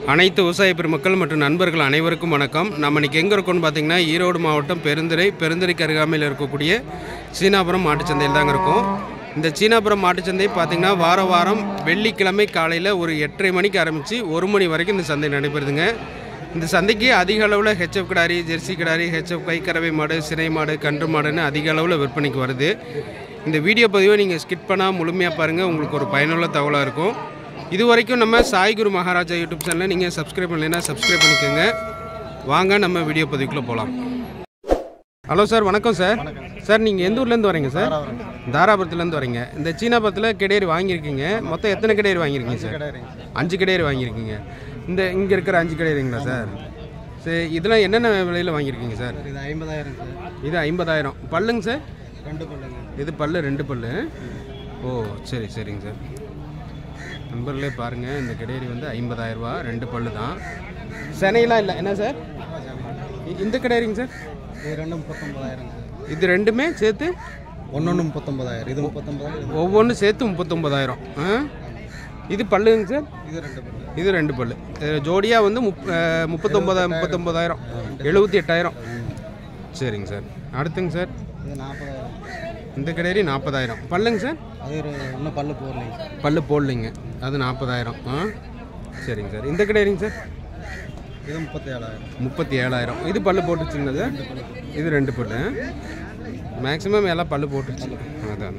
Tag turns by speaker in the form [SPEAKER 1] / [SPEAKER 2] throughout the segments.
[SPEAKER 1] அனைத்து விவசாய பெருமக்கள் மற்றும் நண்பர்கள் அனைவருக்கும் வணக்கம் நம்ம இன்னைக்கு எங்கே இருக்கோம்னு பார்த்தீங்கன்னா ஈரோடு மாவட்டம் பெருந்துறை பெருந்துறைக்கு அருகாமையில் இருக்கக்கூடிய சீனாபுரம் மாட்டுச்சந்தையில் தாங்க இருக்கும் இந்த சீனாபுரம் மாட்டுச்சந்தை பார்த்தீங்கன்னா வார வாரம் வெள்ளிக்கிழமை காலையில் ஒரு எட்டரை மணிக்கு ஆரம்பித்து ஒரு மணி வரைக்கும் இந்த சந்தை நடைபெறுதுங்க இந்த சந்தைக்கு அதிக அளவில் ஹெச்எஃப் கிடாரி ஜெர்சி கிடாரி ஹெச்எஃப் கைக்கறவை மாடு சினை மாடு கன்று மாடுன்னு அதிக அளவில் விற்பனைக்கு வருது இந்த வீடியோ பதிவை நீங்கள் ஸ்கிப் பண்ணால் முழுமையாக பாருங்கள் உங்களுக்கு ஒரு பயனுள்ள தகவலாக இருக்கும் இது வரைக்கும் நம்ம சாய்குரு மகாராஜா யூடியூப் சேனலை நீங்கள் சப்ஸ்கிரைப் பண்ணலைன்னா சப்ஸ்கிரைப் பண்ணிக்கோங்க வாங்க நம்ம வீடியோ பதிவுக்குள்ளே போகலாம் ஹலோ சார் வணக்கம் சார் சார் நீங்கள் எந்த ஊர்லேருந்து வரீங்க சார் தாராபுரத்துலேருந்து வரீங்க இந்த சீனாபுரத்தில் கிடையர் வாங்கியிருக்கீங்க மொத்தம் எத்தனை கிடையர் வாங்கியிருக்கீங்க சார் அஞ்சு கிடையர் வாங்கியிருக்கீங்க இந்த இங்கே இருக்கிற அஞ்சு கிடையருங்களா சார் சரி இதெல்லாம் என்னென்ன விலையில் வாங்கியிருக்கீங்க சார்
[SPEAKER 2] இது ஐம்பதாயிரம் சார்
[SPEAKER 1] இது ஐம்பதாயிரம் பல்லுங்க சார்
[SPEAKER 2] ரெண்டு பல்லுங்க
[SPEAKER 1] இது பல்லு ரெண்டு பல்லு ஓ சரி சரிங்க சார் நண்பர்களே பாருங்கள் இந்த கிடையரி வந்து 50000 ரூபா ரெண்டு பல்லு தான் செனையெல்லாம் இல்லை என்ன சார் இ- இந்த கிடையரிங்க சார்
[SPEAKER 2] இது ரெண்டு முப்பத்தொம்பதாயிரம் சார்
[SPEAKER 1] இது ரெண்டுமே சேர்த்து
[SPEAKER 2] ஒன்னொன்று முப்பத்தொம்பதாயிரம் இது முப்பத்தொம்பதாயிரம்
[SPEAKER 1] ஒவ்வொன்றும் சேர்த்து முப்பத்தொம்பதாயிரம் ஆ இது பல்லுங்க சார்
[SPEAKER 2] இது ரெண்டு பல்லு
[SPEAKER 1] இது ரெண்டு பல்லு ஜோடியாக வந்து முப் அஹ், முப்பத்தொம்பதா முப்பத்தொம்பதாயிரம் எழுபத்தி எட்டாயிரம் சரிங்க சார் அடுத்துங்க சார்
[SPEAKER 2] இது நாற்பதாயிரம்
[SPEAKER 1] இந்த கிடையரி நாற்பதாயிரம் பல்லுங்க சார்
[SPEAKER 2] அது ஒரு இன்னும் பல்லு போடலைங்க சார்
[SPEAKER 1] பல்லு போடலைங்க அது நாற்பதாயிரம் ஆ சரிங்க சார் இந்த கிடையரிங்க சார்
[SPEAKER 2] இது முப்பத்தி ஏழாயிரம்
[SPEAKER 1] முப்பத்தி ஏழாயிரம் இது பல்லு போட்டுச்சுங்க சார் இது ரெண்டு பல்லு மேக்ஸிமம் எல்லாம் பல்லு போட்டுச்சு அதான்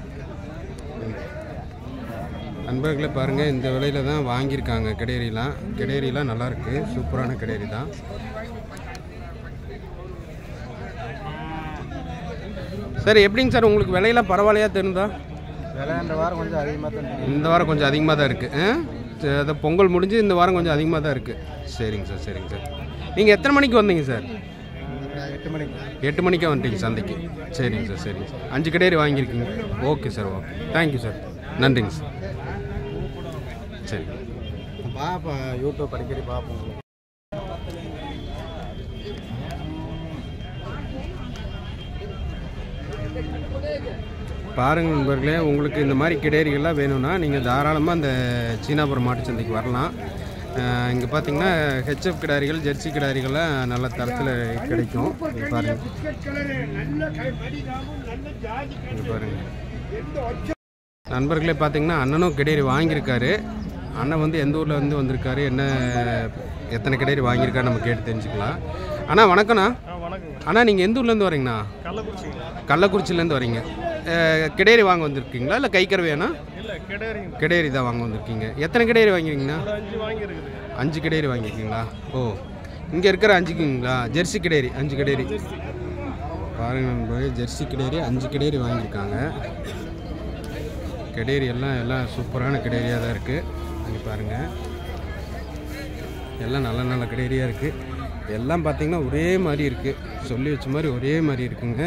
[SPEAKER 1] நண்பர்களே பாருங்கள் இந்த விலையில தான் வாங்கியிருக்காங்க கிடேரிலாம் கிடேரிலாம் நல்லா இருக்கு சூப்பரான கிடேரி தான் சார் எப்படிங்க சார் உங்களுக்கு விலையெல்லாம் பரவாயில்லையா தெரிந்தா
[SPEAKER 2] விலை இந்த வாரம் கொஞ்சம் அதிகமாக தான் தெரியும்.
[SPEAKER 1] இந்த வாரம் கொஞ்சம் அதிகமாக தான் இருக்குது அது பொங்கல் முடிஞ்சு இந்த வாரம் கொஞ்சம் அதிகமாக தான் இருக்குது சரிங்க சார் சரிங்க சார் நீங்கள் எத்தனை மணிக்கு வந்தீங்க சார்
[SPEAKER 2] ஒரு எட்டு மணிக்கு
[SPEAKER 1] எட்டு மணிக்கே வந்துட்டீங்க சந்தைக்கு சரிங்க சார் சரிங்க சார் அஞ்சு கடையரி வாங்கியிருக்கீங்க okay sir okay thank you sir நன்றிங்க சார் சரி
[SPEAKER 2] பார்ப்பேன் யூடியூப் அடிக்கடி பார்ப்போம்
[SPEAKER 1] பாருங்க நண்பர்களே உங்களுக்கு இந்த மாதிரி கிடேரிகள்லாம் வேணும்னா நீங்கள் தாராளமாக இந்த சீனாபுரம் மாட்டுச் சந்தைக்கு வரலாம் இங்கே பார்த்தீங்கன்னா ஹெச்எஃப் கிடாரிகள் ஜெர்சி கிடாரிகள்லாம் நல்ல தரத்தில் கிடைக்கும் இங்க பாருங்க இங்க பாருங்க நண்பர்களே பார்த்தீங்கன்னா அண்ணனும் கிடேரி வாங்கியிருக்காரு அண்ணன் வந்து எந்த ஊரில் வந்து வந்திருக்காரு என்ன எத்தனை கிடேரி வாங்கியிருக்காரு நம்ம கேட்டு தெரிஞ்சுக்கலாம் அண்ணா வணக்கண்ணா
[SPEAKER 2] வணக்கம்
[SPEAKER 1] அண்ணா நீங்கள் எந்த ஊர்லேருந்து வரீங்கண்ணா
[SPEAKER 2] கள்ளக்குறிச்சிங்களா
[SPEAKER 1] கள்ளக்குறிச்சிலேருந்து வரீங்க அஹ், கிடேரி வாங்க வந்திருக்கீங்களா இல்லை கைக்கறவையாண்ணா
[SPEAKER 2] இல்லை கிடையாதுங்க
[SPEAKER 1] கிடேரி தான் வாங்க வந்திருக்கீங்க எத்தனை கிடேரி வாங்கிருக்கீங்கண்ணா
[SPEAKER 2] ஒரு அஞ்சு வாங்கியிருக்குது
[SPEAKER 1] அஞ்சு கிடேரி வாங்கியிருக்கீங்களா ஓ இங்கே இருக்கிற அஞ்சுக்குங்களா ஜெர்சி கிடேரி அஞ்சு கிடேரி பாருங்க நண்பர்களே, ஜெர்சி கிடேரி அஞ்சு கிடேரி வாங்கியிருக்காங்க கிடேரி எல்லாம் எல்லாம் சூப்பரான கிடேரியாக தான் இருக்குது இங்கே பாருங்கள் எல்லாம் நல்ல நல்ல கிடேரியாக இருக்குது எல்லாம் பார்த்தீங்கன்னா ஒரே மாதிரி இருக்குது சொல்லி வச்ச மாதிரி ஒரே மாதிரி இருக்குங்க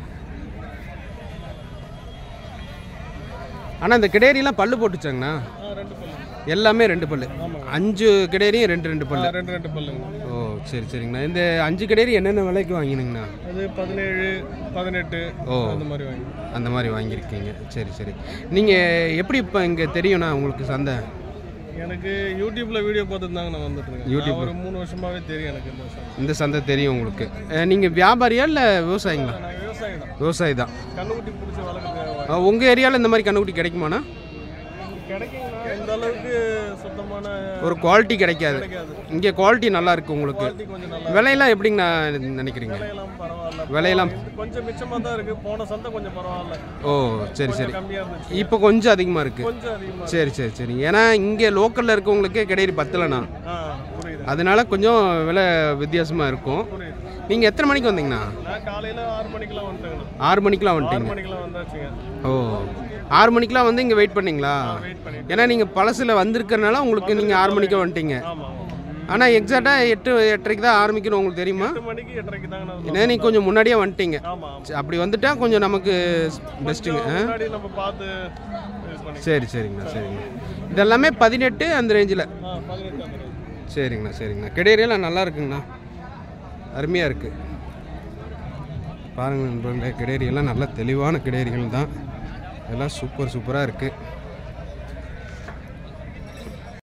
[SPEAKER 1] ஆனால் இந்த கிடேரியெல்லாம் பல்லு போட்டுச்சாங்கண்ணா
[SPEAKER 2] ரெண்டு பல்லு
[SPEAKER 1] எல்லாமே ரெண்டு பல்லு அஞ்சு கிடேரியும் ரெண்டு ரெண்டு பல்லு
[SPEAKER 2] ரெண்டு ரெண்டு பல்லுங்க
[SPEAKER 1] ஓ சரி சரிங்கண்ணா இந்த அஞ்சு கிடேரி என்னென்ன விலைக்கு வாங்கினுங்கண்ணா
[SPEAKER 2] அது பதினேழு பதினெட்டு
[SPEAKER 1] ஓ
[SPEAKER 2] அந்த மாதிரி வாங்கி
[SPEAKER 1] அந்த மாதிரி வாங்கியிருக்கீங்க சரி சரி நீங்கள் எப்படி இப்போ இங்கே தெரியும்ண்ணா உங்களுக்கு சந்தை
[SPEAKER 2] எனக்கு யூடியூப்ல வீடியோ பார்த்துட்டு தாங்க நான் வந்துட்டு இருக்கேன்
[SPEAKER 1] யூடியூப்.
[SPEAKER 2] நான் ஒரு மூணு வருஷமாவே தெரியும் எனக்கு இந்த விஷயம்
[SPEAKER 1] இந்த சந்தை தெரியும் உங்களுக்கு நீங்கள் வியாபாரியா இல்லை விவசாயிங்களா
[SPEAKER 2] நான் விவசாயி தான்
[SPEAKER 1] விவசாயி தான்
[SPEAKER 2] கண்ணுக்குட்டி பிடிச்சி வளர்க்குறது
[SPEAKER 1] உங்கள் ஏரியாவில் இந்த மாதிரி கண்ணுக்குட்டி கிடைக்குமாண்ணா
[SPEAKER 2] கிடைக்குங்கண்ணா இந்த அளவுக்கு சுத்தமான
[SPEAKER 1] ஒரு குவாலிட்டி கிடைக்காது
[SPEAKER 2] கிடைக்காது
[SPEAKER 1] இங்கே குவாலிட்டி நல்லா இருக்கு உங்களுக்கு
[SPEAKER 2] குவாலிட்டி கொஞ்சம் நல்லா
[SPEAKER 1] விலையெல்லாம் எப்படிங்கண்ணா நினைக்கிறீங்க
[SPEAKER 2] விலையெல்லாம் பரவாயில்ல
[SPEAKER 1] விலையெல்லாம்
[SPEAKER 2] கொஞ்சம் மிச்சமாக தான் இருக்கு போன சந்தை கொஞ்சம் பரவாயில்ல
[SPEAKER 1] ஓ சரி சரி
[SPEAKER 2] கம்மியாக இருந்துச்சு
[SPEAKER 1] இப்போ கொஞ்சம் அதிகமாக இருக்குது
[SPEAKER 2] கொஞ்சம் அதிகமாக
[SPEAKER 1] சரி சரி சரி ஏன்னா இங்கே லோக்கலில் இருக்கவங்களுக்கே கிடையாது பத்தலைண்ணா
[SPEAKER 2] ஆ புரியுது
[SPEAKER 1] அதனால கொஞ்சம் விலை வித்தியாசமாக இருக்கும்
[SPEAKER 2] புரியுது
[SPEAKER 1] நீங்கள் எத்தனை மணிக்கு வந்தீங்கண்ணா
[SPEAKER 2] நான் காலையில ஆறு மணிக்கெல்லாம் வந்துட்டேங்கண்ணா
[SPEAKER 1] ஆறு மணிக்கெலாம்
[SPEAKER 2] ஆறு
[SPEAKER 1] வந்துட்டீங்க
[SPEAKER 2] மணிக்கெல்லாம் வந்தாச்சுங்க
[SPEAKER 1] ஓ ஆறு மணிக்கெலாம் வந்து இங்கே வெயிட் பண்ணீங்களா
[SPEAKER 2] வெயிட் பண்ணிட்டு
[SPEAKER 1] ஏன்னா நீங்கள் பழசில் வந்திருக்கறனால உங்களுக்கு நீங்கள் ஆறு மணிக்கு வந்துட்டீங்க
[SPEAKER 2] ஆமா ஆமா
[SPEAKER 1] ஆனால் எக்ஸாக்டாக எட்டு எட்டரைக்கு தான் ஆரம்பிக்கணும் உங்களுக்கு தெரியுமா
[SPEAKER 2] எட்டு மணிக்கு எட்டரைக்கு தாங்க நான்
[SPEAKER 1] ஏன்னா நீங்கள் கொஞ்சம் முன்னாடியே வந்துட்டீங்க
[SPEAKER 2] ஆமா ஆமா
[SPEAKER 1] சரி, அப்படி வந்துட்டா கொஞ்சம் நமக்கு பெஸ்ட்டுங்க ஆ?
[SPEAKER 2] முன்னாடி நம்ம பார்த்து இது பண்ணி
[SPEAKER 1] சரி சரிங்கண்ணா சரிங்கண்ணா இதெல்லாமே பதினெட்டு அந்த ரேஞ்சில்
[SPEAKER 2] ஆ பதினெட்டு அந்த range.
[SPEAKER 1] சரிங்கண்ணா சரிங்கண்ணா கிடையறியெல்லாம் நல்லா இருக்குங்கண்ணா அருமையாக இருக்குது பாருங்கள் நண்பர்களே கிடேரி எல்லாம் நல்ல தெளிவான கிடேரிகள் தான் எல்லாம் சூப்பர் சூப்பராக இருக்குது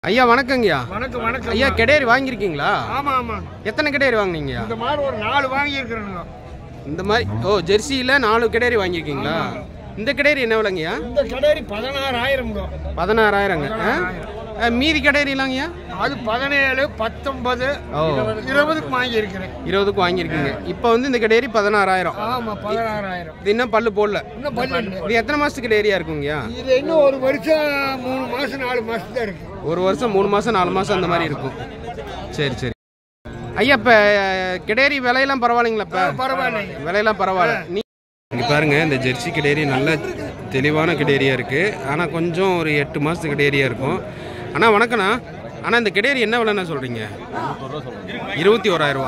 [SPEAKER 1] ஐயா வணக்கங்கய்யா
[SPEAKER 3] வணக்கம் வணக்கம்
[SPEAKER 1] ஐயா கெடேரி வாங்கியிருக்கீங்களா
[SPEAKER 3] ஆமா ஆமா
[SPEAKER 1] எத்தனை கெடேரி வாங்குனீங்க
[SPEAKER 3] இந்த மாதிரி ஒரு நாலு வாங்கி இருக்கிறேனுங்க
[SPEAKER 1] இந்த மாதிரி ஓ ஜெர்சியில் நாலு கெடேரி வாங்கியிருக்கீங்களா இந்த கெடேரி என்ன விலைங்கய்யா
[SPEAKER 3] இந்த கடைரி பதினாறாயிரம்
[SPEAKER 1] பதினாறாயிரங்க ஆ? ஆ, மீதி கெடேரிலாங்கய்யா
[SPEAKER 3] அது பதினேழு பத்தொன்பது
[SPEAKER 1] ஓ
[SPEAKER 3] இருபதுக்கு வாங்கி இருக்கிறேன்
[SPEAKER 1] இருபதுக்கு வாங்கியிருக்கீங்க இப்போ வந்து இந்த கெடேரி பதினாறாயிரம்
[SPEAKER 3] ஆமா பதினாறாயிரம்
[SPEAKER 1] இது இன்னும் பல்லு போடல
[SPEAKER 3] இன்னும் பன்னெண்டு
[SPEAKER 1] இது எத்தனை மாதத்துக்கு டேரியா இருக்குங்கய்யா
[SPEAKER 3] இது இன்னும் ஒரு வருஷம் மூணு மாசம் நாலு மாசம் தான் இருக்கு
[SPEAKER 1] ஒரு வருஷம் மூணு மாதம் நாலு மாதம் அந்த மாதிரி இருக்கும் சரி சரி ஐயா இப்போ கிடேரி விலையெல்லாம் பரவாயில்லைங்களா இப்போ
[SPEAKER 3] பரவாயில்லைங்க
[SPEAKER 1] விலையெல்லாம் பரவாயில்ல நீ இங்கே பாருங்க இந்த ஜெர்சி கிடேரி நல்ல தெளிவான கிடேரியா இருக்குது ஆனால் கொஞ்சம் ஒரு எட்டு மாதத்து கிடேரியா இருக்கும் அண்ணா வணக்கண்ணா ஆனால் இந்த கிடேரி என்ன விலைண்ணா சொல்கிறீங்க இருபத்தி ஓராயிரரூவா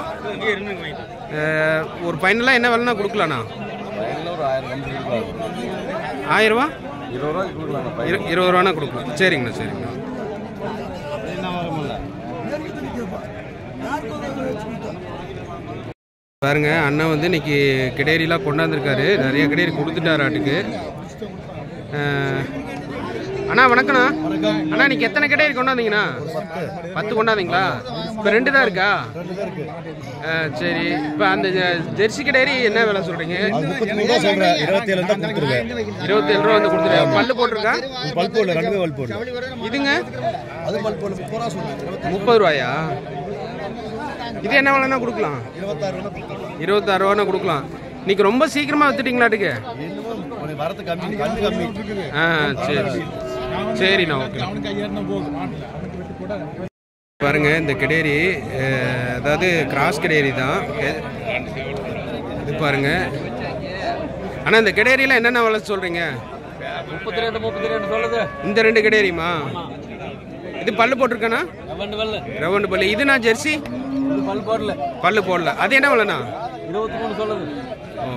[SPEAKER 1] ஒரு ஃபைனலாக என்ன விலைண்ணா கொடுக்கலாண்ணா ஆயிரரூவா இரு இருபது ரூபானா கொடுக்கலாம் சரிங்கண்ணா சரிங்கண்ணா பாருங்க அண்ணன் வந்து இன்னைக்கு கிடேரிலாம் கொண்டாந்துருக்காரு நிறைய கிடேரி கொடுத்துட்டாரு ஆட்டுக்கு அஹ், அண்ணா வணக்கண்ணா அண்ணா இன்னைக்கு எத்தனை கிடேரி கொண்டாந்தீங்கண்ணா பத்து கொண்டாந்தீங்களா இப்போ ரெண்டு தான் இருக்கா அஹ், சரி இப்போ அந்த ஜெ- ஜெர்சி கிடேரி என்ன விலை சொல்றீங்க
[SPEAKER 4] முப்பத்தி ரூபா சொல்றேன் இருபத்தி ஏழு தான் கொடுத்துருவேன்
[SPEAKER 1] இருபத்தி ஏழு ரூபா வந்து கொடுத்துருக்கேன் பல்லு போட்டிருக்கா
[SPEAKER 4] பல் போடல ரெண்டுமே பல் போடல
[SPEAKER 1] இதுங்க
[SPEAKER 4] அது பல் போடல முப்பது ரூபா சொல்றேன்
[SPEAKER 1] முப்பது ரூபாயா இது என்ன விலைன்னா கொடுக்கலாம்
[SPEAKER 4] இருபத்தாறு ரூபா கொடுத்துருவேன்
[SPEAKER 1] இருபத்தாறு ரூபானா கொடுக்கலாம் இன்னைக்கு ரொம்ப சீக்கிரமா வித்துட்டீங்களாட்டுக்கு
[SPEAKER 4] இன்னமும் ஒரு வரத்து கம்மி கம்மி கம்மி
[SPEAKER 1] ஆ சரி சரிண்ணா ஓகே பாருங்க இந்த கிடேரி அஹ், அதாவது கிராஸ் கிடேரி தான் எ- இது பாருங்க அண்ணா இந்த கிடேரியில் என்னென்ன விலை சொல்றீங்க
[SPEAKER 5] முப்பத்தி ரெண்டு முப்பத்தி ரெண்டு சொல்லுது
[SPEAKER 1] இந்த ரெண்டு கிடேரியுமா இது பல்லு போட்டிருக்கேண்ணா
[SPEAKER 5] ரெண்டு வெள்ளு
[SPEAKER 1] ரவுண்டு பல்லு இது நான் ஜெர்சி
[SPEAKER 5] இது பல் போடல
[SPEAKER 1] பல்லு போடல அது என்ன விலைண்ணா
[SPEAKER 5] இருபத்தி மூணு சொல்லுது
[SPEAKER 1] ஓ.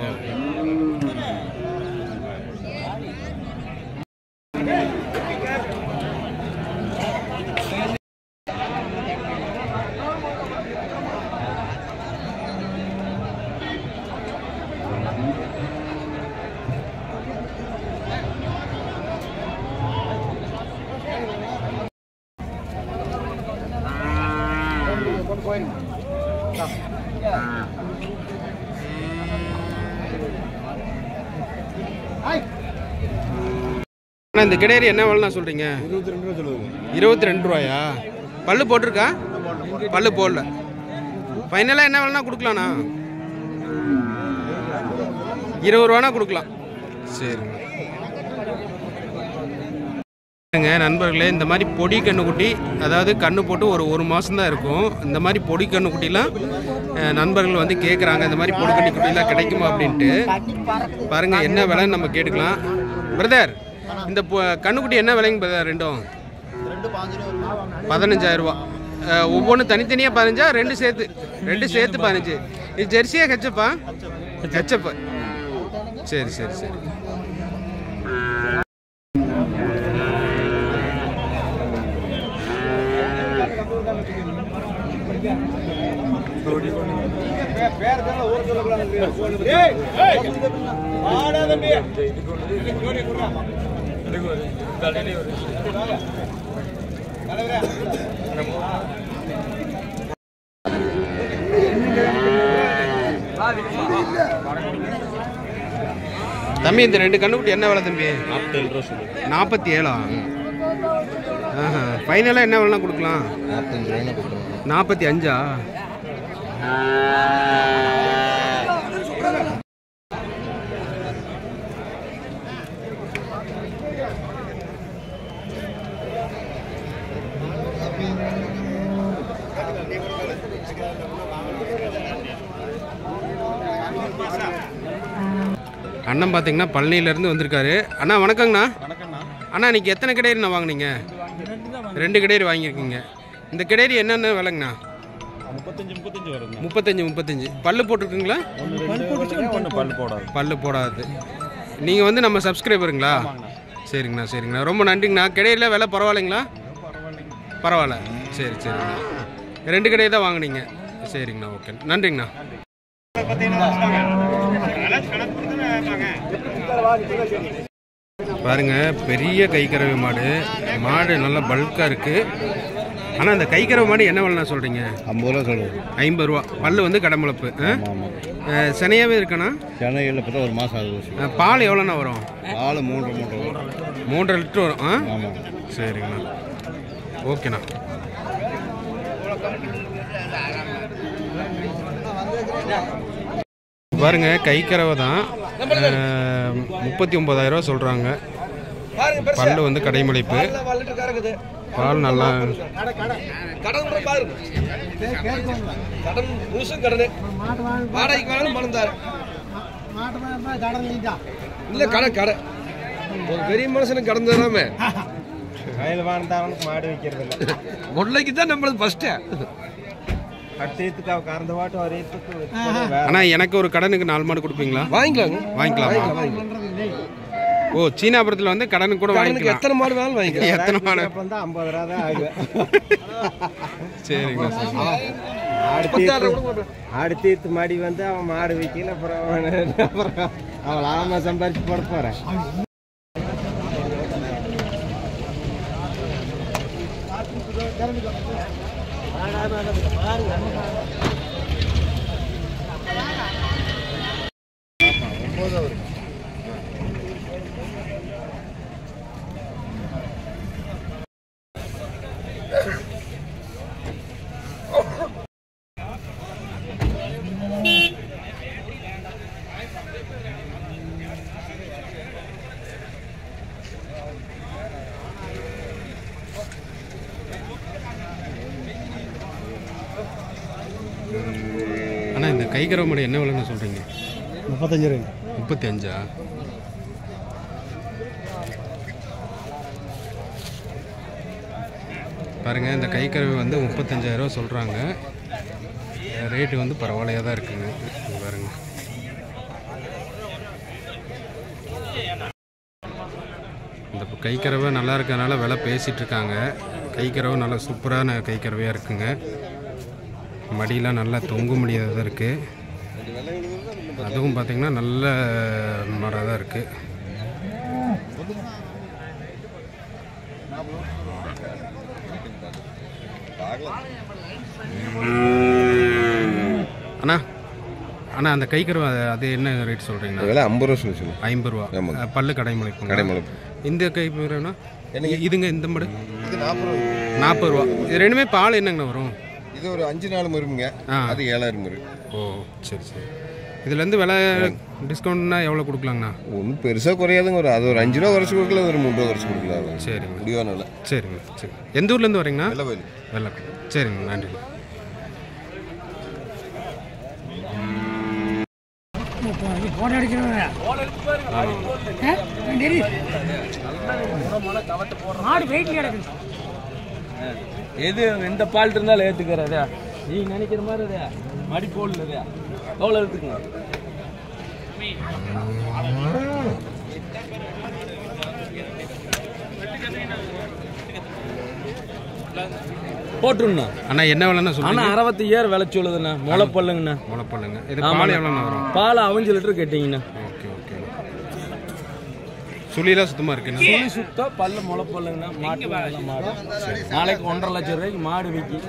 [SPEAKER 1] அண்ணா இந்த கிடேரி என்ன விலைண்ணா சொல்றீங்க
[SPEAKER 4] இருபத்தி ரெண்டு ரூபா சொல்லுவாங்க
[SPEAKER 1] இருபத்தி ரெண்டு ரூபாயா பல்லு போட்டிருக்கா பல்லு போடல ஃபைனலாக என்ன வேணா கொடுக்கலாண்ணா இருபது ரூபானா கொடுக்கலாம் சரி பாருங்க நண்பர்களே இந்த மாதிரி பொடி கண்ணுக்குட்டி அதாவது கண்ணு போட்டு ஒரு ஒரு மாதம் தான் இருக்கும் இந்த மாதிரி பொடி கண்ணுக்குட்டிலாம் அஹ், நண்பர்கள் வந்து கேட்குறாங்க இந்த மாதிரி பொடி கண்ணுக்குட்டிலாம் கிடைக்குமா அப்படின்ட்டு பாருங்க என்ன விலைன்னு நம்ம கேட்டுக்கலாம் பிரதர் இந்த பொ- கண்ணுக்குட்டி என்ன விலைங்க பிரதர் ரெண்டும் பதினஞ்சாயிரம் ரூபா ஒவ்வொன்றும் தனித்தனியாக பதினஞ்சா ரெண்டு சேர்த்து ரெண்டு சேர்த்து பதினஞ்சு இது ஜெர்சியா ஹெச்சப்பா ஹெச்சப்பா சரி சரி சரி தம்பி இந்த ரெண்டு கண்ணுக்குட்டி என்ன விலை தம்பி
[SPEAKER 4] நாற்பத்தேழு ரூபா சொல்லுவேன்
[SPEAKER 1] நாற்பத்தி ஏழா ஆஹா ஃபைனலாக என்ன விலைனா கொடுக்கலாம்
[SPEAKER 4] நாற்பத்தஞ்சு ரூபா கொடுத்துருவேன்
[SPEAKER 1] நாற்பத்தி அஞ்சா அண்ணன் பார்த்தீங்கன்னா பழனியிலேருந்து வந்திருக்காரு அண்ணா வணக்கங்கண்ணா அண்ணா இன்னைக்கு எத்தனை கிடேரிண்ணா வாங்குனீங்க ரெண்டு கிடேரி வாங்கியிருக்கீங்க இந்த கிடேரி என்னென்ன விலைங்கண்ணா
[SPEAKER 4] முப்பத்தஞ்சு முப்பத்தஞ்சு வருங்க
[SPEAKER 1] முப்பத்தஞ்சு முப்பத்தஞ்சு பல்லு போட்டிருக்குங்களா
[SPEAKER 4] ஒன்று பல் போடாது
[SPEAKER 1] பல்லு போடாது நீங்கள் வந்து நம்ம சப்ஸ்கிரைபருங்களா சரிங்கண்ணா சரிங்கண்ணா ரொம்ப நன்றிங்கண்ணா கிடையில விலை பரவாயில்லைங்களா பரவாயில்ல சரி சரிங்கண்ணா ரெண்டு கடையை தான் வாங்குனீங்க சரிங்கண்ணா ஓகே நன்றிங்கண்ணா பாருங்க பெரிய கைக்கறவை மாடு மாடு நல்லா பல்காக இருக்குது ஆனால் அந்த கைக்கறவை மாடு என்ன விலைண்ணா சொல்கிறீங்க
[SPEAKER 6] ஐம்பது ரூபா சொல்லுவோம்
[SPEAKER 1] ஐம்பது ரூபா பல்லு வந்து கடமுளப்பு
[SPEAKER 6] ஆமாம்
[SPEAKER 1] சனையாகவே இருக்கண்ணா
[SPEAKER 6] சென்னையில் இப்போ தான் ஒரு மாதம் ஆகுது ஊசி
[SPEAKER 1] அஹ், பால் எவ்வளோண்ணா வரும்
[SPEAKER 6] ஆள் மூன்று மூன்று வரும்
[SPEAKER 1] மூன்றரை லிட்டர் வரும் ஆ
[SPEAKER 6] ஆமாம்
[SPEAKER 1] சரிங்கண்ணா ஓகேண்ணா பாருங்க கைக்கறவை தான் முப்பத்தி ஒம்பதாயிரரூவா சொல்கிறாங்க பல்லு வந்து கடைமளிப்பு பால் நல்லா
[SPEAKER 7] கடன் கூட பாருங்க கடன் முழுசும் கடனு வாடகைக்கு வேணாலும் பணம் தாரு இல்ல கடை கடை ஒரு பெரிய மனுஷனுக்கு கடன் தராம
[SPEAKER 6] கையில் வாழ்ந்தவனுக்கு மாடு வைக்கிறது இல்லை
[SPEAKER 7] முல்லைக்கு தான் நம்மளது ஃபர்ஸ்ட்டு
[SPEAKER 6] கட்டத்துக்கு அவ கறந்த பாட்டு வரையத்துக்கு
[SPEAKER 1] அண்ணா எனக்கு ஒரு கடனுக்கு நாலு மாடு கொடுப்பீங்களா
[SPEAKER 7] வாங்கிக்கலாங்க
[SPEAKER 1] வாங்கிக்கலாமா ஓ சீனாபுரத்தில் வந்து கடனுக்கு கூட
[SPEAKER 7] கடனுக்கு
[SPEAKER 1] வாங்கிக்கலாம்
[SPEAKER 7] எத்தனை மாடு வேணாலும் வாங்கிக்கலாம்
[SPEAKER 1] எத்தனை மாடு
[SPEAKER 6] வந்து ஐம்பது ரூபா தான் ஆகும்
[SPEAKER 1] சரிங்கண்ணா சரிங்க
[SPEAKER 6] ஆடு
[SPEAKER 7] முப்பத்தாறு
[SPEAKER 6] தீர்த்து
[SPEAKER 7] கூட போட்டு.
[SPEAKER 6] ஆடு தீர்த்து மாடி வந்து அவன் மாடு வைக்கல அப்புறம் அவன் அப்புறம் அவன் லாபமாக சம்பாரிச்சு போட போகிறேன்
[SPEAKER 1] அண்ணா இந்த கைக்கறவை மாடு என்ன விலைன்னு சொல்கிறீங்க
[SPEAKER 3] முப்பத்தஞ்சு ரூபாய்
[SPEAKER 1] முப்பத்தி அஞ்சா பாருங்க இந்த கைக்கறவை வந்து முப்பத்தஞ்சாயிரம் சொல்கிறாங்க ரேட்டு வந்து பரவாயில்லையாக தான் இருக்குங்க இங்க பாருங்க இந்த கைக்கறவை நல்லா இருக்கறனால விலை பேசிகிட்டு இருக்காங்க கைக்கறவை நல்லா சூப்பரான கைக்கறவையாக இருக்குங்க மடியெலாம் நல்லா தொங்க முடியாததாக இருக்குது அதுவும் பார்த்தீங்கன்னா நல்ல மரம் தான் இருக்குது அண்ணா அண்ணா அந்த கைக்கருவா அது என்ன ரேட் சொல்கிறீங்கண்ணா
[SPEAKER 8] விலை ஐம்பது ரூபா சொல்லி சொல்லுங்க
[SPEAKER 1] ஐம்பது ரூபா
[SPEAKER 8] ஆமாங்க.
[SPEAKER 1] அஹ், பல்லு கடைமலைப்பு
[SPEAKER 8] கடைமலைப்பு.
[SPEAKER 1] இந்த கைப்பருவா இதுங்க இந்த மாடு
[SPEAKER 8] இது நாற்பது ரூபா
[SPEAKER 1] நாற்பது ரூபா இது ரெண்டுமே பால் என்னங்கண்ணா வரும்
[SPEAKER 8] இது ஒரு அஞ்சு நாள் மருமுங்க
[SPEAKER 1] ஆ.
[SPEAKER 8] அது ஏழாயிரம் மரு
[SPEAKER 1] ஓ சரி சரி இதுலேருந்து விலை டிஸ்கவுண்ட்னா எவ்வளோ கொடுக்கலாங்கண்ணா
[SPEAKER 8] ஒன்றும் பெருசாக குறையாதுங்க ஒரு அது ஒரு அஞ்சு ரூபா குறைச்சி கொடுக்கல ஒரு மூணு ரூபா குறைச்சி கொடுக்கலாம்
[SPEAKER 1] சரிங்க
[SPEAKER 8] முடிவான விலை
[SPEAKER 1] சரிங்க சரி எந்த ஊர்லேருந்து வரீங்கண்ணா
[SPEAKER 8] வெள்ளவயல்
[SPEAKER 1] வெள்ளக்கம் சரிங்க நன்றி
[SPEAKER 5] எது எந்த பால்ட் இருந்தாலும் ஏத்துக்கிறதா நீ நினைக்கிற மாதிரி அதே மடி போடல எவ்வளோ எடுத்துக்கங்க போட்டுருண்ணா
[SPEAKER 1] அண்ணா என்ன விலைன்னு
[SPEAKER 5] ஆனா
[SPEAKER 1] சொல்லுங்க
[SPEAKER 5] அறுபத்தி ஏறு விலை சொல்லுதுண்ணா முளைப்பல்லுங்கண்ணா
[SPEAKER 1] முளைப்பல்லுங்க இது பால் எவ்வளோண்ணா வரும்
[SPEAKER 5] பால் அவஞ்சு லிட்டர் கேட்டீங்கண்ணா
[SPEAKER 1] ஓகே ஓகே சுழிலாம் சுத்தமாக இருக்குண்ணா
[SPEAKER 5] சுழி சுத்தம் பல்லு முளைப்பல்லுங்கண்ணா மாட்டு நல்ல மாடு நாளைக்கு ஒன்றரை லட்சம் ரூபாய்க்கு மாடு விக்கி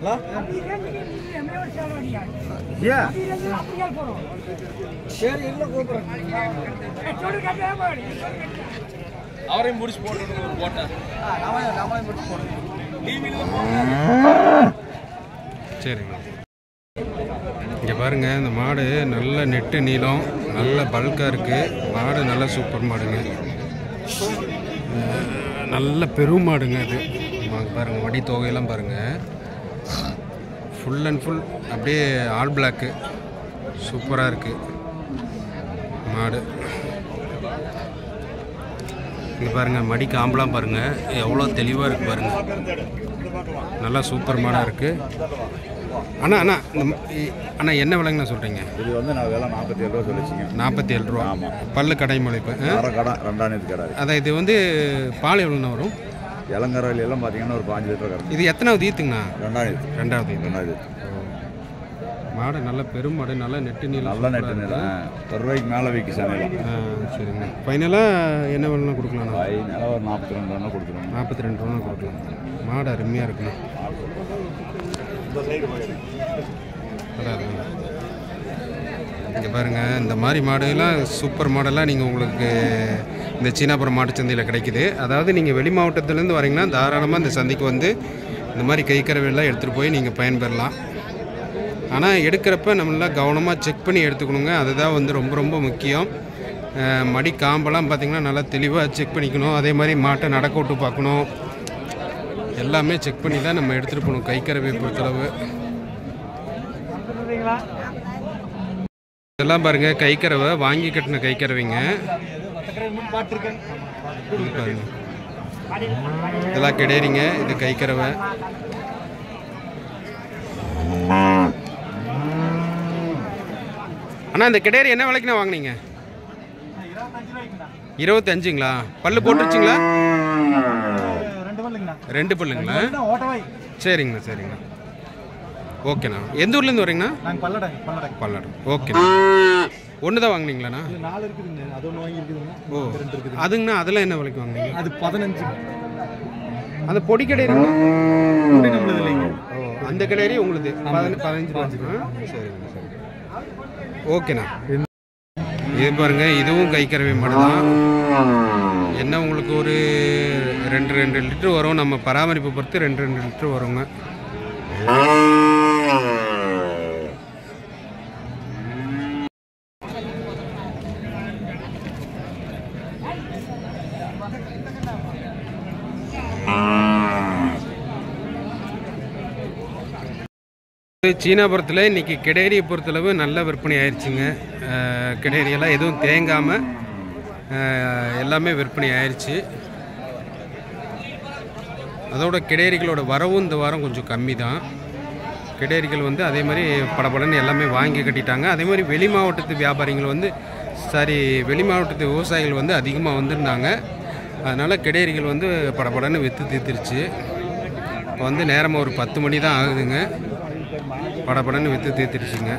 [SPEAKER 5] அவரையும் முடிச்சு போட்டு ஒரு போட்டேன்
[SPEAKER 1] சரிங்க இங்கே பாருங்க இந்த மாடு நல்ல நெட்டு நீளம் நல்ல பல்காக இருக்குது மாடு நல்ல சூப்பர் மாடுங்க அஹ், நல்ல பெரும் மாடுங்க அது வாங்க பாருங்க வடி தொகையெல்லாம் பாருங்க ஃபுல் அண்ட் ஃபுல் அப்படியே ஆல் பிளாக்கு சூப்பராக இருக்குது மாடு இங்கே பாருங்க மடி காம்பலாம் பாருங்க எவ்வளோ தெளிவாக இருக்குது பாருங்க நல்லா சூப்பர் மாடாக இருக்குது அண்ணா அண்ணா இந்த ம- இ- அண்ணா என்ன விலைங்கண்ணா சொல்கிறீங்க
[SPEAKER 9] இது வந்து நான் வேலை நாற்பத்தி ஏழு ரூபா சொல்லிச்சிங்க
[SPEAKER 1] நாற்பத்தி ஏழு ரூபா பல்லு கடை முளைப்பு ஆ?
[SPEAKER 9] அரை கடை ரெண்டாயிரத்து கடை
[SPEAKER 1] அதான் இது வந்து பால் எவ்வளோண்ணா வரும்
[SPEAKER 9] இளங்கரையில எல்லாம் பார்த்தீங்கன்னா ஒரு பாஞ்சு லிட்டர் கறக்கும்
[SPEAKER 1] இது எத்தனாவது ஈத்துங்கண்ணா
[SPEAKER 9] ரெண்டாயிரத்து
[SPEAKER 1] ரெண்டாவது ஈத்து
[SPEAKER 9] ரெண்டாயிரத்து
[SPEAKER 1] மாடு நல்ல பெரும் மாடு நல்ல நெட்டு நீளம்
[SPEAKER 9] நல்ல நெட்டு நிலம் ஒரு ரூபாய்க்கு மேலே விற்கி சமையலாம்
[SPEAKER 1] ஆ, சரிங்க ஃபைனலாக என்ன வேணும்னா கொடுக்கலாண்ணா
[SPEAKER 9] ஃபைனலாக ஒரு நாற்பத்தி ரெண்டு ரூபா கொடுத்துருவோம்
[SPEAKER 1] நாற்பத்தி ரெண்டு ரூபா கொடுக்கலாம் மாடு அருமையாக இருக்குண்ணா இங்கே பாருங்கள் இந்த மாதிரி மாடுலாம் சூப்பர் மாடெல்லாம் நீங்கள் உங்களுக்கு இந்த சீனாபுரம் மாட்டுச்சந்தையில் கிடைக்குது அதாவது நீங்கள் வெளி மாவட்டத்துலேருந்து வரீங்கன்னா தாராளமாக இந்த சந்தைக்கு வந்து இந்த மாதிரி கைக்கறவையெல்லாம் எடுத்துகிட்டு போய் நீங்கள் பயன்பெறலாம் ஆனால் எடுக்கிறப்ப நம்மளாம் கவனமாக செக் பண்ணி எடுத்துக்கணுங்க அதுதான் வந்து ரொம்ப ரொம்ப முக்கியம் அஹ் மடி காம்பெல்லாம் பார்த்திங்கன்னா நல்லா தெளிவாக செக் பண்ணிக்கணும் அதே மாதிரி மாட்டை நடக்க விட்டு பார்க்கணும் எல்லாமே செக் பண்ணி தான் நம்ம எடுத்துகிட்டு போகணும் கைக்கறவை பொறுத்தளவு இதெல்லாம் பாருங்க கைக்கறவை வாங்கி கட்டின கைக்கறவைங்க இது பாருங்க இதெல்லாம் கிடையாதுங்க இது கைக்கறவை அண்ணா இந்த கிடையாது என்ன விலைக்குண்ணா வாங்குனீங்க இருபத்தஞ்சுங்களா பல்லு போட்டுருச்சுங்களா ரெண்டு பல்லுங்களா சரிங்கண்ணா சரிங்கண்ணா ஓகேண்ணா எந்த ஊர்லேருந்து வரீங்கண்ணா பல்லடம் ஓகேண்ணா ஒன்று தான் வாங்குனீங்களாண்ணா
[SPEAKER 2] நாலு இருக்குதுங்க அது ஒன்று வாங்கியிருக்குதுங்க
[SPEAKER 1] ஓ அதுங்கண்ணா அதெல்லாம் என்ன விலைக்கு வாங்குனீங்க
[SPEAKER 2] அது பதினஞ்சு
[SPEAKER 1] அந்த பொடி கிடையாது
[SPEAKER 2] நம்மளது இல்லைங்க
[SPEAKER 1] ஓ அந்த கிடையாது உங்களுக்கு பதின- பதினஞ்சு ரூபா சரிங்கண்ணா சரி ஓகேண்ணா இது பாருங்க இதுவும் கைக்கறவை மாடு தான் என்ன உங்களுக்கு ஒரு ரெண்டு ரெண்டு லிட்டர் வரும் நம்ம பராமரிப்பு பொறுத்து ரெண்டு ரெண்டு லிட்டர் வருங்க சீனாபுரத்தில் இன்னைக்கு கிடேரியை பொறுத்தளவு நல்ல விற்பனை ஆயிடுச்சுங்க அஹ், கிடேரியெல்லாம் எதுவும் தேங்காமல் எல்லாமே விற்பனை ஆயிடுச்சு அதோட கிடேரிகளோட வரவும் இந்த வாரம் கொஞ்சம் கம்மி தான் கிடேரிகள் வந்து அதே மாதிரி படபடன்னு எல்லாமே வாங்கி கட்டிட்டாங்க அதே மாதிரி வெளி மாவட்டத்து வியாபாரிகள் வந்து சாரி வெளி மாவட்டத்து விவசாயிகள் வந்து அதிகமாக வந்திருந்தாங்க அதனால் கிடேரிகள் வந்து படபடன்னு விற்று தீர்த்துருச்சு இப்போ வந்து நேரமாக ஒரு பத்து மணி தான் ஆகுதுங்க படபடன்னு விற்று தீர்த்துருச்சுங்க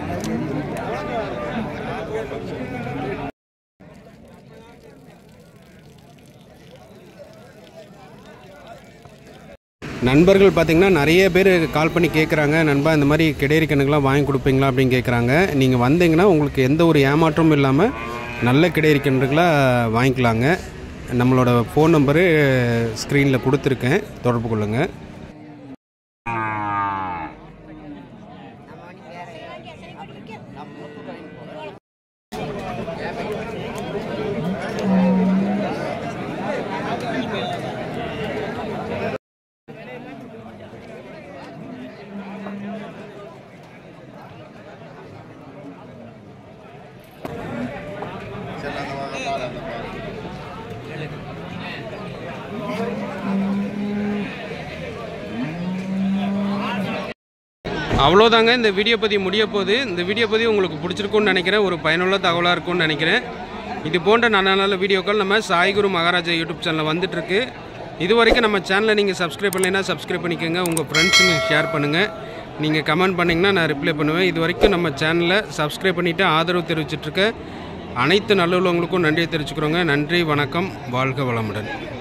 [SPEAKER 1] நண்பர்கள் பார்த்திங்கன்னா நிறைய பேர் கால் பண்ணி கேட்குறாங்க நண்பா இந்த மாதிரி கிடேரி கண்ணுக்கெல்லாம் வாங்கி கொடுப்பீங்களா அப்படின்னு கேட்குறாங்க நீங்கள் வந்தீங்கன்னா உங்களுக்கு எந்த ஒரு ஏமாற்றமும் இல்லாமல் நல்ல கிடேரி கன்றுகளாக வாங்கிக்கலாங்க நம்மளோட ஃபோன் நம்பரு ஸ்க்ரீனில் கொடுத்துருக்கேன் தொடர்பு கொள்ளுங்கள் அவ்வளோதாங்க இந்த வீடியோ பதிவு முடிய போகுது இந்த வீடியோ பதிவு உங்களுக்கு பிடிச்சிருக்கும்னு நினைக்கிறேன் ஒரு பயனுள்ள தகவலாக இருக்கும்னு நினைக்கிறேன் இது போன்ற நல்ல நல்ல வீடியோக்கள் நம்ம சாய்குரு மகாராஜா யூடியூப் சேனலில் வந்துட்டுருக்கு இது வரைக்கும் நம்ம சேனலை நீங்கள் சப்ஸ்கிரைப் பண்ணலைன்னா சப்ஸ்கிரைப் பண்ணிக்கோங்க உங்கள் ஃப்ரெண்ட்ஸுங்க ஷேர் பண்ணுங்கள் நீங்கள் கமெண்ட் பண்ணிங்கன்னா நான் ரிப்ளை பண்ணுவேன் இது வரைக்கும் நம்ம சேனலை சப்ஸ்கிரைப் பண்ணிவிட்டு ஆதரவு தெரிவிச்சிட்ருக்க அனைத்து நல்லுள்ளவங்களுக்கும் நன்றியை தெரிவிச்சுக்கிறோங்க நன்றி வணக்கம் வாழ்க வளமுடன்